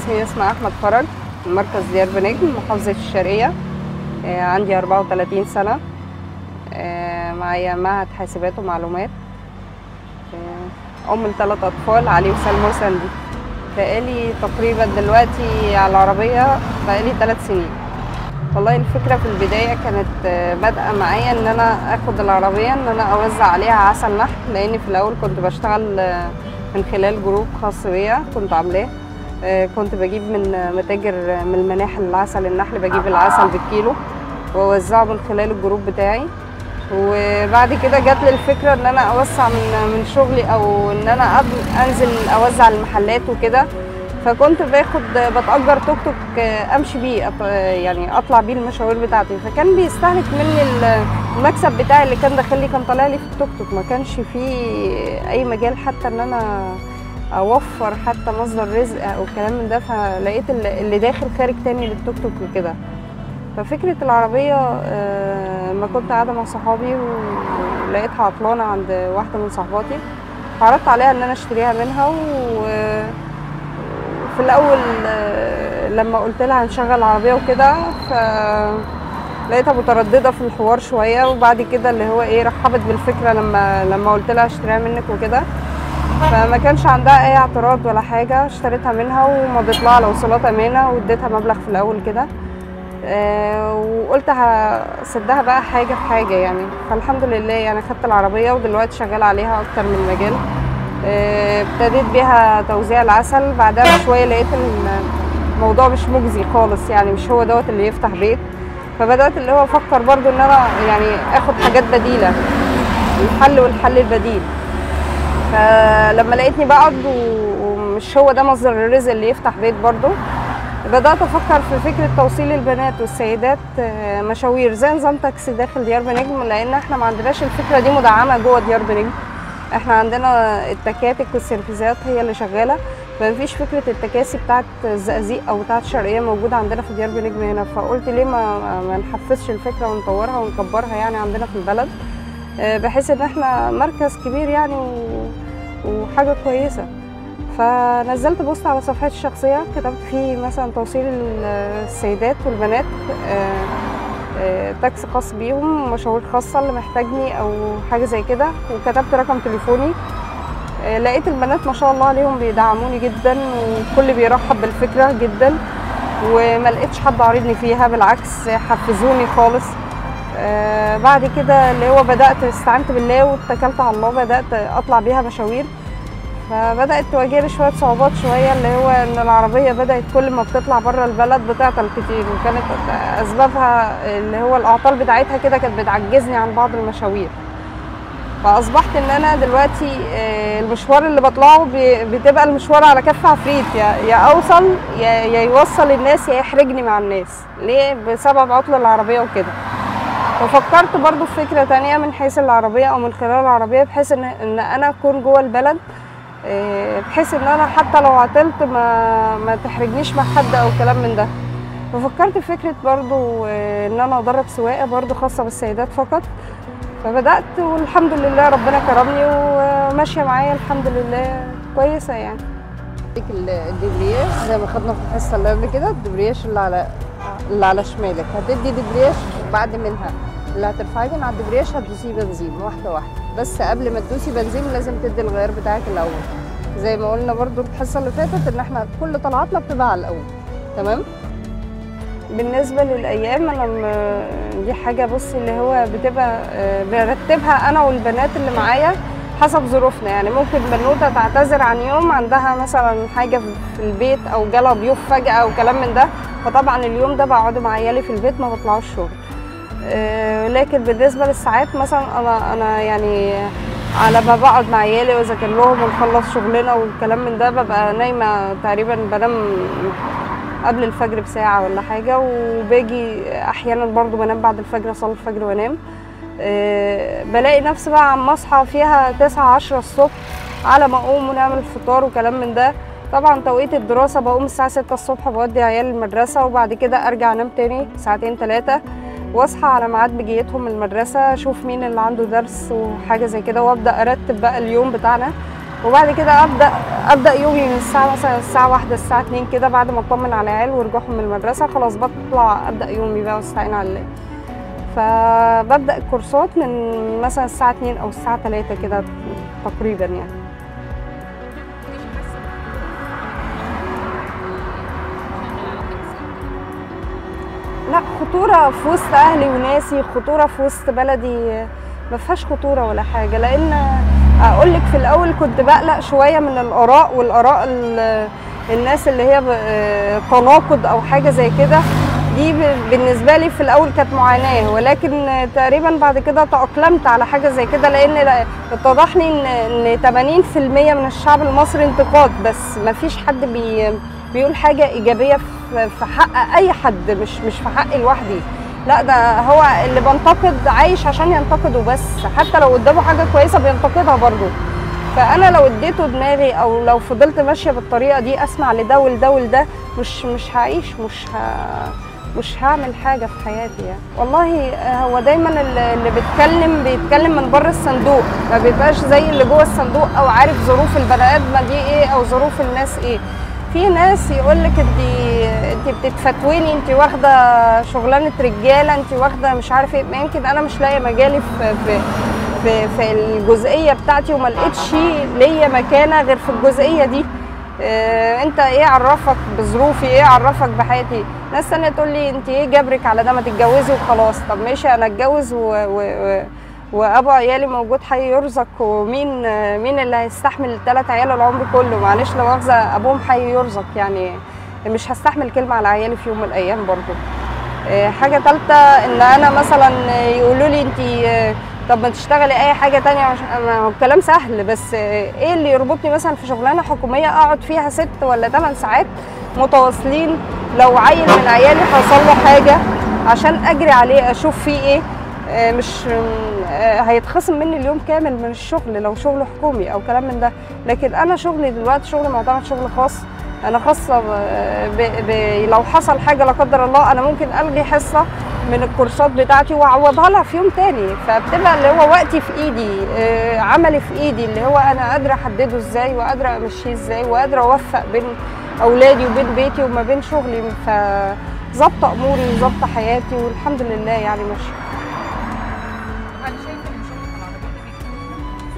اسمي اسمها احمد فرج من مركز ديار بنجم محافظه الشرقيه آه، عندي 34 سنه آه، معايا معهد حاسبات ومعلومات آه، ام لثلاث اطفال علي وسلمى وسندي بقالي تقريبا دلوقتي على العربيه بقالي ثلاث سنين والله الفكره في البدايه كانت آه، بادئه معايا ان انا اخد العربيه ان انا اوزع عليها عسل نحل لاني في الاول كنت بشتغل آه، من خلال جروب خاص بيا كنت عاملاه آه، كنت بجيب من متاجر من المناحل العسل النحل بجيب العسل بالكيلو واوزعه من خلال الجروب بتاعي وبعد كده جات لي الفكره ان انا اوسع من من شغلي او ان انا أب- انزل اوزع المحلات وكده فكنت باخد بتأجر توك توك آه، امشي بيه أط- يعني اطلع بيه المشاوير بتاعتي فكان بيستهلك مني ال- المكسب بتاعي اللي كان داخل لي كان طالع لي في التوك توك ما كانش فيه اي مجال حتى ان انا اوفر حتى مصدر رزق او الكلام من ده فلقيت ال- اللي داخل خارج تاني للتوك توك وكده ففكرة العربية آه، ما كنت قاعدة مع صحابي ولقيتها عطلانة عند واحدة من صحباتي عرضت عليها ان انا اشتريها منها و- وفي الاول آه، لما قلت لها هنشغل العربية وكده ف لقيتها مترددة في الحوار شوية وبعد كده اللي هو ايه رحبت بالفكرة لما لما قلت لها اشتريها منك وكده فما كانش عندها اي اعتراض ولا حاجة اشتريتها منها ومضيت لها على وصولات امانة واديتها مبلغ في الاول كده آه، وقلت هسدها بقى حاجة في حاجة يعني فالحمد لله يعني خدت العربية ودلوقتي شغالة عليها أكتر من مجال آه، ابتديت بيها توزيع العسل بعدها بشوية لقيت الموضوع مش مجزي خالص يعني مش هو دوت اللي يفتح بيت فبدأت اللي هو أفكر برضو إن أنا يعني آخد حاجات بديلة الحل والحل البديل فلما لقيتني بقعد و- ومش هو ده مصدر الرزق اللي يفتح بيت برضو بدأت أفكر في فكرة توصيل البنات والسيدات آه، مشاوير زي نظام تاكسي داخل ديار بنجم لأن احنا ما عندناش الفكرة دي مدعمة جوه ديار بنجم احنا عندنا التكاتك والسيرفيزات هي اللي شغالة فمفيش فكرة التكاسي بتاعت الزقازيق أو بتاعت الشرقية موجودة عندنا في ديار بنجم هنا فقلت ليه ما, ما نحفزش الفكرة ونطورها ونكبرها يعني عندنا في البلد آه، بحيث ان احنا مركز كبير يعني و... وحاجة كويسة فنزلت بوست على صفحتي الشخصية كتبت فيه مثلا توصيل ال- السيدات والبنات آه، آه، تاكسي خاص بيهم مشاوير خاصة اللي محتاجني أو حاجة زي كده وكتبت رقم تليفوني آه، لقيت البنات ما شاء الله عليهم بيدعموني جدا والكل بيرحب بالفكرة جدا وما لقيتش حد عارضني فيها بالعكس حفزوني خالص آه، بعد كده اللي هو بدأت استعنت بالله واتكلت على الله بدأت أطلع بيها مشاوير فبدات تواجهني شويه صعوبات شويه اللي هو ان العربيه بدات كل ما بتطلع بره البلد بتعطل كتير وكانت اسبابها اللي هو الاعطال بتاعتها كده كانت بتعجزني عن بعض المشاوير فاصبحت ان انا دلوقتي آه، المشوار اللي بطلعه بي- بتبقى المشوار على كف عفريت يا يا اوصل يا يا يوصل الناس يا يحرجني مع الناس ليه بسبب عطل العربيه وكده ففكرت برضو في فكرة تانية من حيث العربية أو من خلال العربية بحيث إن, إن أنا أكون جوه البلد إيه، بحيث إن أنا حتى لو عطلت ما, ما تحرجنيش مع حد أو كلام من ده ففكرت في فكرة برضو إيه، إن أنا أدرب سواقة برضو خاصة بالسيدات فقط فبدأت والحمد لله ربنا كرمني وماشية معايا الحمد لله كويسة يعني الدبرياج زي ما خدنا في الحصة اللي قبل كده الدبرياج اللي على اللي على شمالك هتدي دبرياج بعد منها اللي هترفعي من على الدبرياج هتدوسي بنزين واحده واحده بس قبل ما تدوسي بنزين لازم تدي الغيار بتاعك الاول زي ما قلنا برضو الحصه اللي فاتت ان احنا كل طلعاتنا بتبقى على الاول تمام بالنسبه للايام انا م- دي حاجه بصي اللي هو بتبقى آه، برتبها انا والبنات اللي معايا حسب ظروفنا يعني ممكن بنوته تعتذر عن يوم عندها مثلا حاجه في البيت او جالها ضيوف فجاه او كلام من ده فطبعا اليوم ده بقعد مع عيالي في البيت ما بطلعوش شغل آه، لكن بالنسبه للساعات مثلا انا انا يعني على ما بقعد مع عيالي واذاكر لهم ونخلص شغلنا والكلام من ده ببقى نايمه تقريبا بنام قبل الفجر بساعه ولا حاجه وباجي احيانا برضو بنام بعد الفجر اصلي الفجر وانام آه، بلاقي نفسي بقى عم اصحى فيها تسعة عشرة الصبح على ما اقوم ونعمل الفطار وكلام من ده طبعا توقيت الدراسة بقوم الساعة ستة الصبح بودي عيال المدرسة وبعد كده ارجع انام تاني ساعتين تلاتة واصحى على ميعاد بجيتهم من المدرسة اشوف مين اللي عنده درس وحاجة زي كده وابدا ارتب بقى اليوم بتاعنا وبعد كده ابدا ابدا يومي من الساعه مثلا الساعه واحدة الساعه 2 كده بعد ما اطمن على العيال ورجوعهم من المدرسه خلاص بطلع ابدا يومي بقى واستعين على الله فببدا الكورسات من مثلا الساعه 2 او الساعه 3 كده تقريبا يعني لا خطورة في وسط أهلي وناسي خطورة في وسط بلدي ما فيهاش خطورة ولا حاجة لأن أقول لك في الأول كنت بقلق شوية من الآراء والآراء ال- الناس اللي هي ب- تناقض أو حاجة زي كده دي ب- بالنسبة لي في الأول كانت معاناة ولكن تقريبا بعد كده تأقلمت على حاجة زي كده لأن لا- اتضح لي إن إن 80% من الشعب المصري انتقاد بس ما فيش حد بي بيقول حاجة إيجابية في في حق أي حد مش مش في حقي لوحدي لا ده هو اللي بينتقد عايش عشان ينتقد وبس حتى لو قدامه حاجة كويسة بينتقدها برضه فأنا لو اديته دماغي أو لو فضلت ماشية بالطريقة دي أسمع لده ولده ولده مش مش هعيش مش ه... مش هعمل حاجة في حياتي يعني والله هو دايما اللي اللي بيتكلم بيتكلم من بره الصندوق ما بيبقاش زي اللي جوه الصندوق او عارف ظروف البني ادمه دي ايه او ظروف الناس ايه في ناس يقول لك انت انت بتتفتويني انت واخده شغلانه رجاله انت واخده مش عارف ايه ما يمكن انا مش لاقيه مجالي في في في, في الجزئيه بتاعتي وما لقيتش ليا مكانه غير في الجزئيه دي اه انت ايه عرفك بظروفي ايه عرفك بحياتي ناس تانية تقول لي انت ايه جبرك على ده ما تتجوزي وخلاص طب ماشي انا اتجوز و, و, و وابو عيالي موجود حي يرزق ومين مين اللي هيستحمل الثلاث عيال العمر كله معلش لو مؤاخذه ابوهم حي يرزق يعني مش هستحمل كلمه على عيالي في يوم من الايام برضو آه، حاجه ثالثه ان انا مثلا يقولوا لي انت طب ما تشتغلي اي حاجه تانية عشان ما هو الكلام سهل بس آه، ايه اللي يربطني مثلا في شغلانه حكوميه اقعد فيها ست ولا ثمان ساعات متواصلين لو عيل من عيالي حصل له حاجه عشان اجري عليه اشوف فيه ايه آه، مش آه، هيتخصم مني اليوم كامل من الشغل لو شغل حكومي او كلام من ده لكن انا شغلي دلوقتي شغل معتمد شغل خاص انا خاصه ب... ب... لو حصل حاجه لا قدر الله انا ممكن الغي حصه من الكورسات بتاعتي واعوضها لها في يوم تاني فبتبقى اللي هو وقتي في ايدي آه، عملي في ايدي اللي هو انا قادره احدده ازاي وقادره امشيه ازاي وقادره اوفق بين اولادي وبين بيتي وما بين شغلي فظابطه اموري وظابطه حياتي والحمد لله يعني ماشيه هل شايفه ان شغلك العربيه ده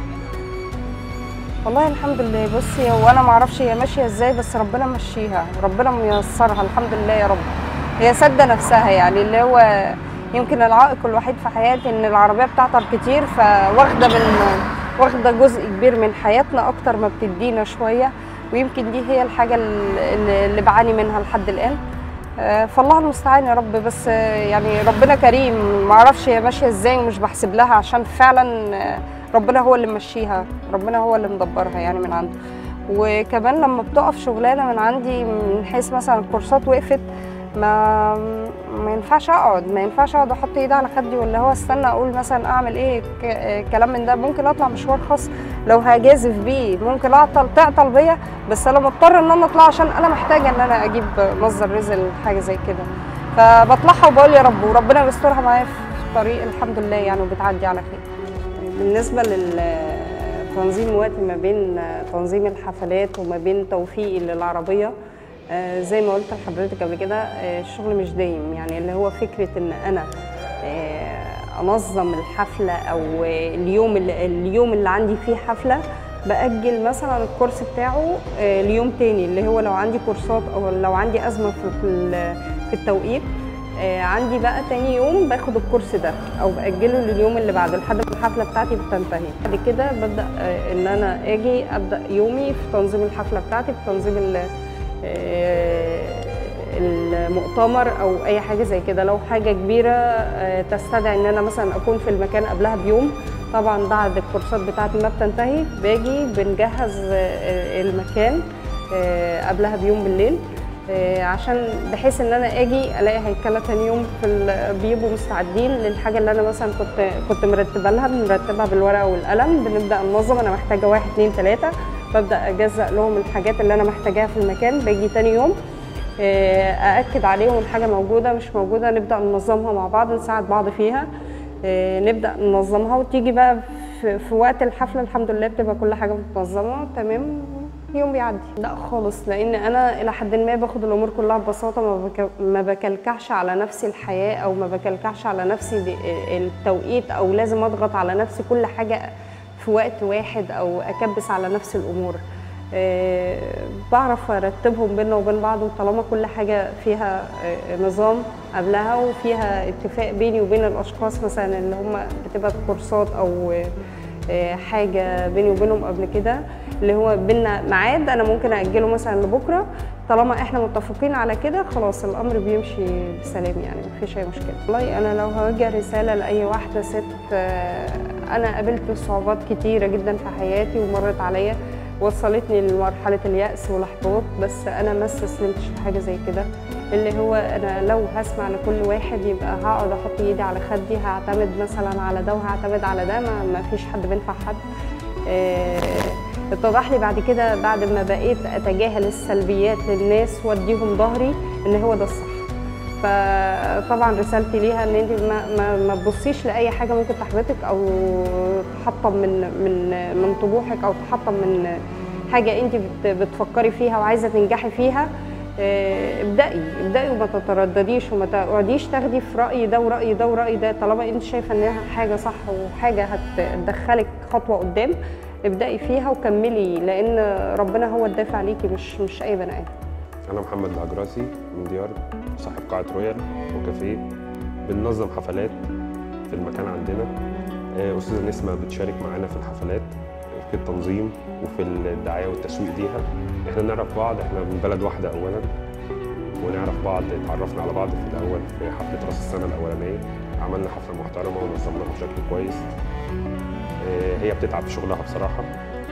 والله الحمد لله بصي هو انا ما اعرفش هي ماشيه ازاي بس ربنا مشيها ربنا ميسرها الحمد لله يا رب هي سادة نفسها يعني اللي هو يمكن العائق الوحيد في حياتي ان العربيه بتعطل كتير فواخده من واخده جزء كبير من حياتنا اكتر ما بتدينا شويه ويمكن دي هي الحاجه اللي اللي بعاني منها لحد الان آه، فالله المستعان يا رب بس آه، يعني ربنا كريم ما اعرفش هي ماشيه ازاي ومش بحسب لها عشان فعلا آه، ربنا هو اللي ممشيها ربنا هو اللي مدبرها يعني من عنده وكمان لما بتقف شغلانه من عندي من حيث مثلا الكورسات وقفت ما ما ينفعش اقعد ما ينفعش اقعد احط ايدي على خدي ولا هو استنى اقول مثلا اعمل ايه ك- كلام من ده ممكن اطلع مشوار خاص لو هجازف بيه ممكن اعطل تعطل بيا بس انا مضطر ان انا اطلع عشان انا محتاجه ان انا اجيب مصدر رزق لحاجه زي كده فبطلعها وبقول يا رب وربنا بيسترها معايا في الطريق الحمد لله يعني وبتعدي على خير بالنسبه للتنظيم وقتي ما بين تنظيم الحفلات وما بين توفيقي للعربيه آه، زي ما قلت لحضرتك قبل كده آه، الشغل مش دايم يعني اللي هو فكره ان انا آه، انظم الحفله او آه، اليوم اللي اليوم اللي عندي فيه حفله باجل مثلا الكورس بتاعه آه، ليوم تاني اللي هو لو عندي كورسات او لو عندي ازمه في ال- في التوقيت آه، عندي بقى تاني يوم باخد الكورس ده او باجله لليوم اللي بعده لحد ما الحفله بتاعتي بتنتهي بعد كده ببدا آه، ان انا اجي ابدا يومي في تنظيم الحفله بتاعتي في تنظيم ال- آه، المؤتمر او اي حاجه زي كده لو حاجه كبيره آه، تستدعي ان انا مثلا اكون في المكان قبلها بيوم طبعا بعد الكورسات بتاعتي ما بتنتهي باجي بنجهز آه، المكان آه، قبلها بيوم بالليل آه، عشان بحيث ان انا اجي الاقي هيكله تاني يوم في ال- بيبقوا مستعدين للحاجه اللي انا مثلا كنت كنت مرتبه لها بنرتبها بالورقه والقلم بنبدا ننظم انا محتاجه واحد اتنين تلاته ببدا اجزأ لهم الحاجات اللي انا محتاجاها في المكان باجي تاني يوم آه، أأكد عليهم الحاجة موجودة مش موجودة نبدأ ننظمها مع بعض نساعد بعض فيها آه، نبدأ ننظمها وتيجي بقى في, في وقت الحفله الحمد لله بتبقى كل حاجه متنظمه تمام يوم بيعدي لا خالص لان انا الى حد ما باخد الامور كلها ببساطه ما, بك... ما بكلكعش على نفسي الحياه او ما بكلكعش على نفسي د- التوقيت او لازم اضغط على نفسي كل حاجه في وقت واحد او اكبس على نفسي الامور آه، بعرف ارتبهم بينا وبين بعض وطالما كل حاجه فيها آه، نظام قبلها وفيها اتفاق بيني وبين الاشخاص مثلا اللي هم بتبقى كورسات او آه، حاجه بيني وبينهم قبل كده اللي هو بينا ميعاد انا ممكن اجله مثلا لبكره طالما احنا متفقين على كده خلاص الامر بيمشي بسلام يعني مفيش اي مشكله والله انا لو هوجه رساله لاي واحده ست آه، انا قابلت صعوبات كتيره جدا في حياتي ومرت عليا وصلتني لمرحله اليأس والاحباط بس انا ما استسلمتش لحاجه زي كده اللي هو انا لو هسمع لكل واحد يبقى هقعد احط ايدي على خدي هعتمد مثلا على ده وهعتمد على ده ما, ما فيش حد بينفع حد آه، اتضح لي بعد كده بعد ما بقيت اتجاهل السلبيات للناس واديهم ظهري ان هو ده الصح فطبعا رسالتي ليها ان انت ما, ما, ما تبصيش لاي حاجه ممكن تحبطك او تحطم من من من طموحك او تحطم من حاجه انت بت- بتفكري فيها وعايزه تنجحي فيها آه، ابدأي ابدأي وما تتردديش وما تقعديش تاخدي في رأي ده ورأي ده ورأي ده طالما انت شايفة انها حاجة صح وحاجة هتدخلك خطوة قدام ابدأي فيها وكملي لأن ربنا هو الدافع ليكي مش مش أي بني آدم أنا محمد العجراسي من ديار صاحب قاعة رويال وكافيه بننظم حفلات في المكان عندنا آه، أستاذة نسمة بتشارك معانا في الحفلات في التنظيم وفي الدعاية والتسويق ليها احنا نعرف بعض احنا من بلد واحدة أولا ونعرف بعض اتعرفنا على بعض في الأول في حفلة رأس السنة الأولانية عملنا حفلة محترمة ونظمناها بشكل كويس آه، هي بتتعب في شغلها بصراحة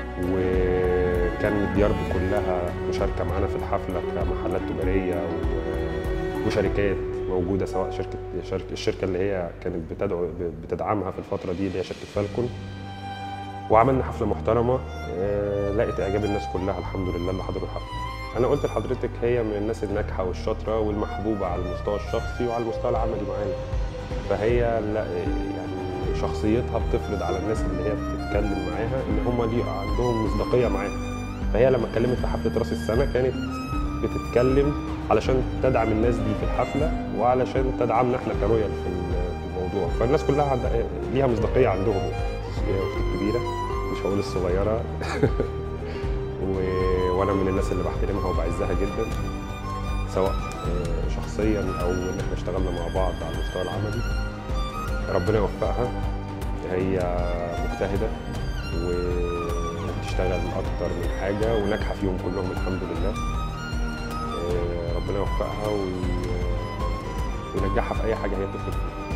وكان ديار كلها مشاركة معانا في الحفلة كمحلات تجارية و- وشركات موجودة سواء شركة شركة الشركة اللي هي كانت بتدعو بتدعمها في الفترة دي اللي هي شركة فالكون وعملنا حفلة محترمة آه، لقت إعجاب الناس كلها الحمد لله اللي حضروا الحفلة أنا قلت لحضرتك هي من الناس الناجحة والشاطرة والمحبوبة على المستوى الشخصي وعلى المستوى العملي معانا فهي لا يعني شخصيتها بتفرض على الناس اللي هي بتتكلم معاها ان هم ليه عندهم مصداقيه معاها فهي لما اتكلمت في حفله راس السنه كانت بتتكلم علشان تدعم الناس دي في الحفله وعلشان تدعمنا احنا كرويال في ال- في الموضوع فالناس كلها عند- ليها مصداقيه عندهم هي اختي الكبيره مش هقول الصغيره و... وانا من الناس اللي بحترمها وبعزها جدا سواء آه، شخصيا او ان احنا اشتغلنا مع بعض على المستوى العملي ربنا يوفقها هي مجتهده وبتشتغل اكتر من حاجه وناجحه فيهم كلهم الحمد لله آه، ربنا يوفقها وي- وينجحها في اي حاجه هي بتفكر فيها